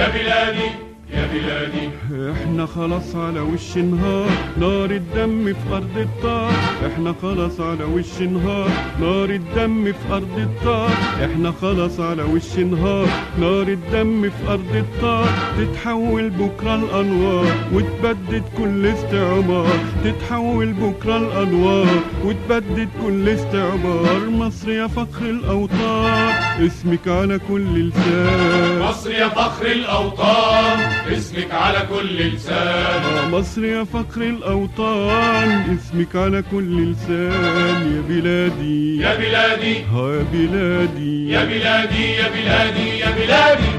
يا بلادي يا بلادي احنا خلاص على وش نهار نار الدم في ارض الطار احنا خلاص على وش نهار نار الدم في ارض الطار احنا خلاص على وش نهار نار الدم في ارض الطار تتحول بكره الانوار وتبدد كل استعمار تتحول بكره الانوار وتبدد كل استعمار مصر يا فخر الاوطان اسمك على كل لسان مصر يا فخر الأوطان اسمك على كل لسان آه مصر يا فخر الأوطان اسمك على كل لسان يا بلادي يا بلادي ها يا بلادي يا بلادي يا بلادي يا بلادي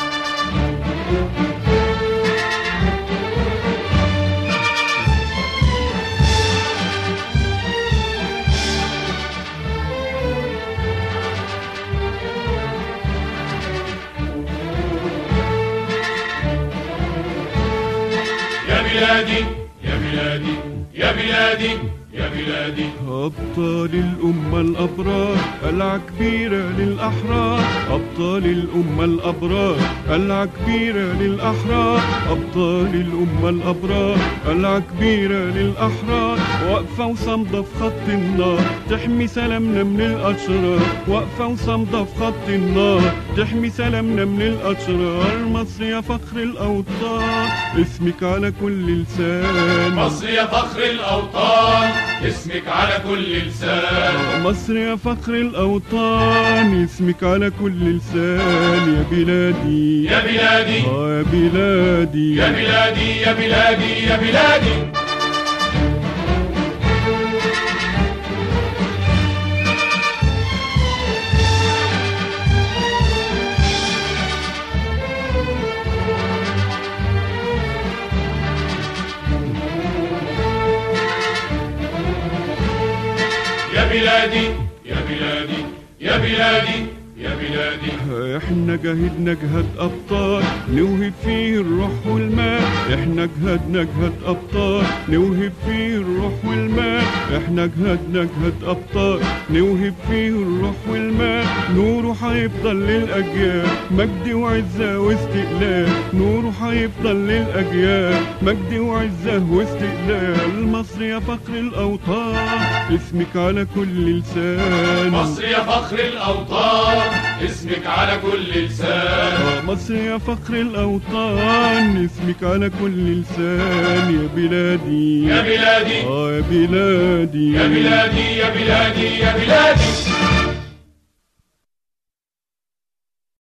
يا بلادي يا بلادي يا بلادي يا بلادي أبطال الأمة الأبرار قلعة كبيرة للأحرار أبطال الأمة الأبرار قلعة كبيرة للأحرار أبطال الأمة الأبرار قلعة كبيرة للأحرار واقفة وصامدة في خط النار تحمي سلامنا من الأشرار واقفة وصامدة في خط النار تحمي سلامنا من الأشرار مصر يا فخر الأوطان اسمك على كل لسان مصر يا فخر الأوطان اسمك على كل لسان مصر يا فخر الأوطان اسمك على كل لسان يا بلادي يا بلادي آه يا بلادي يا بلادي يا بلادي يا بلادي يا بلادي يا بلادي يا بلادي يا بلادي احنا جاهدنا جهاد ابطال نوهب فيه الروح والمال احنا جهدنا جهاد ابطال نوهب فيه الروح والمال احنا جهدنا جهاد ابطال نوهب فيه الروح والمال نوره هيفضل للاجيال مجد وعزه واستقلال نوره هيفضل للاجيال مجد وعزه واستقلال مصر يا فخر الاوطان اسمك على كل لسان مصر يا فخر الأوطان اسمك على كل لسان آه مصر يا فخر الأوطان اسمك على كل لسان يا بلادي يا بلادي آه يا بلادي يا بلادي يا بلادي يا بلادي